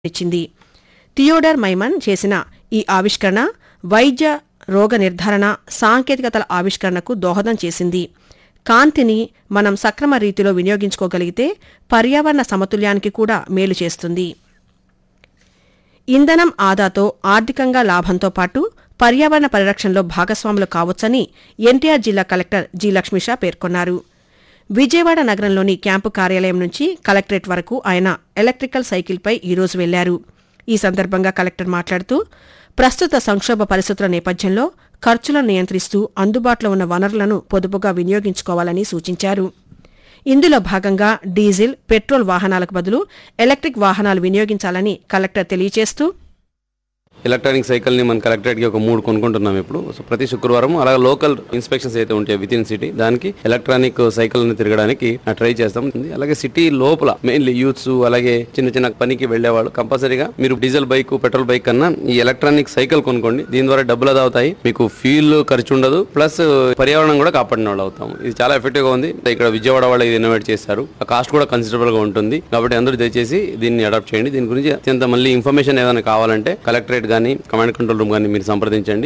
ఇచ్చింది థియోడర్ మైమన్ చేసిన ఈ ఆవిష్కరణ వైద్య రోగ నిర్ధారణ సాంకేతికతల ఆవిష్కరణకు దోహదం చేసింది కాంతిని మనం సక్రమ రీతిలో వినియోగించుకోగలిగితే పర్యావరణ సమతుల్యానికి కూడా మేలు చేస్తుంది ఇంధనం ఆదాతో ఆర్థికంగా లాభంతో పాటు పర్యావరణ పరిరక్షణలో భాగస్వాములు కావచ్చని ఎన్టీఆర్ జిల్లా కలెక్టర్ జి లక్ష్మీషా పేర్కొన్నారు విజయవాడ నగరంలోని క్యాంపు కార్యాలయం నుంచి కలెక్టరేట్ వరకు ఆయన ఎలక్ట్రికల్ సైకిల్పై ఈరోజు వెళ్లారు ఈ సందర్భంగా కలెక్టర్ మాట్లాడుతూ ప్రస్తుత సంక్షోభ పరిస్థితుల నేపథ్యంలో ఖర్చులను నియంత్రిస్తూ అందుబాటులో ఉన్న వనరులను పొదుపుగా వినియోగించుకోవాలని సూచించారు ఇందులో భాగంగా డీజిల్ పెట్రోల్ వాహనాలకు బదులు ఎలక్ట్రిక్ వాహనాలు వినియోగించాలని కలెక్టర్ తెలియజేస్తూ ఎలక్ట్రానిక్ సైకిల్ ని మన కలెక్టరేట్ కి ఒక మూడు కొనుక్కుంటున్నాం ఇప్పుడు సో ప్రతి శుక్రవారం అలాగే లోకల్ ఇన్స్పెక్షన్స్ అయితే ఉంటాయి విత్ ఇన్ సిటీ దానికి ఎలక్ట్రానిక్ సైకిల్ ని తిరగడానికి ట్రై చేస్తాం అలాగే సిటీ లోపల మెయిన్లీ యూత్స్ అలాగే చిన్న చిన్న పనికి వెళ్లేవాళ్ళు కంపల్సరీగా మీరు డీజిల్ బైక్ పెట్రోల్ బైక్ కన్నా ఈ ఎలక్ట్రానిక్ సైకిల్ కొనుక్కోండి దీని ద్వారా డబ్బులు అది అవుతాయి మీకు ఫ్యూల్ ఖర్చు ఉండదు ప్లస్ పర్యావరణం కూడా కాపాడిన వాళ్ళు అవుతాం ఇది చాలా ఎఫెక్టివ్ గా ఉంది ఇక్కడ విజయవాడ వాళ్ళు ఇది ఇన్నోవేట్ చేశారు ఆ కాస్ట్ కూడా కన్సిడరబుల్ గా ఉంటుంది కాబట్టి అందరూ దయచేసి దీన్ని అడాప్ట్ చేయండి దీని గురించి అత్యంత మళ్ళీ ఇన్ఫర్మేషన్ ఏదైనా కావాలంటే కలెక్టరేట్ కానీ కమాండ్ కంట్రోల్ రూమ్ కానీ మీరు సంప్రదించండి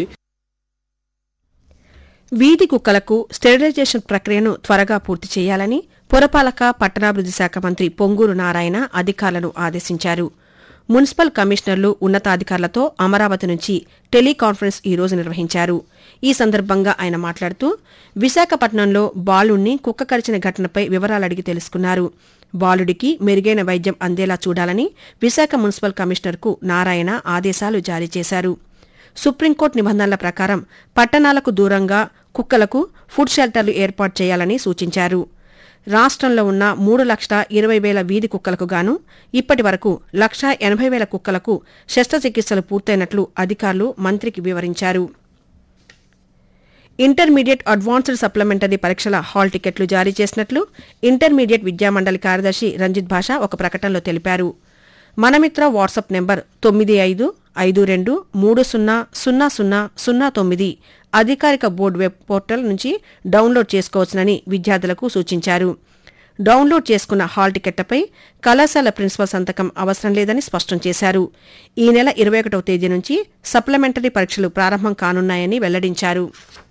వీధి కుక్కలకు స్టెరిలైజేషన్ ప్రక్రియను త్వరగా పూర్తి చేయాలని పురపాలక పట్టణాభివృద్ది శాఖ మంత్రి పొంగూరు నారాయణ అధికారులను ఆదేశించారు మున్సిపల్ కమిషనర్లు ఉన్నతాధికారులతో అమరావతి నుంచి టెలికాన్ఫరెన్స్ ఈ రోజు నిర్వహించారు ఈ సందర్భంగా ఆయన మాట్లాడుతూ విశాఖపట్నంలో బాలుణ్ణి కుక్క కరిచిన ఘటనపై వివరాలు అడిగి తెలుసుకున్నారు బాలుడికి మెరుగైన వైద్యం అందేలా చూడాలని విశాఖ మున్సిపల్ కమిషనర్కు నారాయణ ఆదేశాలు జారీ చేశారు సుప్రీంకోర్టు నిబంధనల ప్రకారం పట్టణాలకు దూరంగా కుక్కలకు ఫుడ్ షెల్టర్లు ఏర్పాటు చేయాలని సూచించారు రాష్ట్రంలో ఉన్న మూడు లక్షల ఇరవై వేల వీధి కుక్కలకు గాను ఇప్పటి వరకు లక్షా ఎనభై వేల కుక్కలకు శస్త్రచికిత్సలు పూర్తయినట్లు అధికారులు మంత్రికి వివరించారు ఇంటర్మీడియట్ అడ్వాన్స్డ్ సప్లిమెంటరీ పరీక్షల హాల్ టికెట్లు జారీ చేసినట్లు ఇంటర్మీడియట్ విద్యామండలి కార్యదర్శి రంజిత్ భాష ఒక ప్రకటనలో తెలిపారు మనమిత్ర వాట్సాప్ నెంబర్ తొమ్మిది ఐదు ఐదు రెండు మూడు సున్నా సున్నా సున్నా సున్నా తొమ్మిది అధికారిక బోర్డు వెబ్ పోర్టల్ నుంచి డౌన్లోడ్ చేసుకోవచ్చునని విద్యార్థులకు సూచించారు డౌన్లోడ్ చేసుకున్న హాల్ టికెట్లపై కళాశాల ప్రిన్సిపల్ సంతకం అవసరం లేదని స్పష్టం చేశారు ఈ నెల ఇరవై ఒకటవ తేదీ నుంచి సప్లిమెంటరీ పరీక్షలు ప్రారంభం కానున్నాయని వెల్లడించారు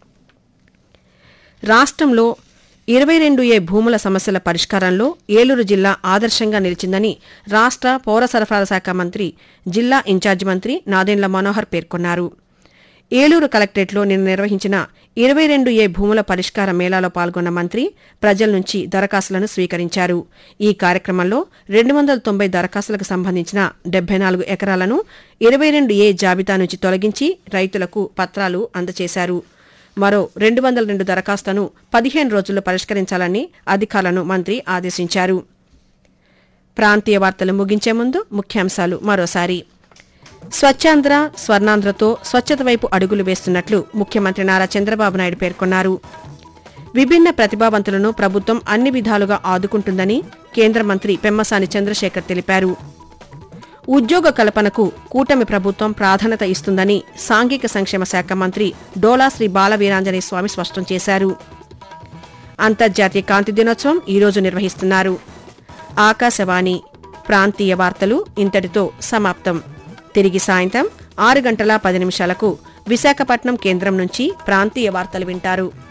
రాష్ట్రంలో ఇరవై రెండు ఏ భూముల సమస్యల పరిష్కారంలో ఏలూరు జిల్లా ఆదర్శంగా నిలిచిందని రాష్ట్ర పౌర సరఫరాల శాఖ మంత్రి జిల్లా ఇన్ఛార్జి మంత్రి నాదెండ్ల మనోహర్ పేర్కొన్నారు ఏలూరు కలెక్టరేట్లో నిన్న నిర్వహించిన ఇరవై రెండు ఏ భూముల పరిష్కార మేళాలో పాల్గొన్న మంత్రి ప్రజల నుంచి దరఖాస్తులను స్వీకరించారు ఈ కార్యక్రమంలో రెండు వందల తొంభై దరఖాస్తులకు సంబంధించిన డెబ్బై నాలుగు ఎకరాలను ఇరవై రెండు ఏ జాబితా నుంచి తొలగించి రైతులకు పత్రాలు అందజేశారు మరో రెండు వందల రెండు దరఖాస్తులను పదిహేను రోజుల్లో పరిష్కరించాలని అధికారులను మంత్రి ఆదేశించారు ప్రాంతీయ వార్తలు ముగించే ముందు ముఖ్యాంశాలు మరోసారి స్వచ్ఛాంధ్ర స్వర్ణాంధ్రతో స్వచ్ఛత వైపు అడుగులు వేస్తున్నట్లు ముఖ్యమంత్రి నారా చంద్రబాబు నాయుడు పేర్కొన్నారు విభిన్న ప్రతిభావంతులను ప్రభుత్వం అన్ని విధాలుగా ఆదుకుంటుందని కేంద్ర మంత్రి పెమ్మసాని చంద్రశేఖర్ తెలిపారు ఉద్యోగ కల్పనకు కూటమి ప్రభుత్వం ప్రాధాన్యత ఇస్తుందని సాంఘిక సంక్షేమ శాఖ మంత్రి డోలా శ్రీ బాలవీరాంజనేయ స్వామి స్పష్టం చేశారు అంతర్జాతీయ కాంతి దినోత్సవం ఈరోజు నిర్వహిస్తున్నారు ఆకాశవాణి ప్రాంతీయ వార్తలు ఇంతటితో సమాప్తం తిరిగి సాయంత్రం ఆరు గంటల పది నిమిషాలకు విశాఖపట్నం కేంద్రం నుంచి ప్రాంతీయ వార్తలు వింటారు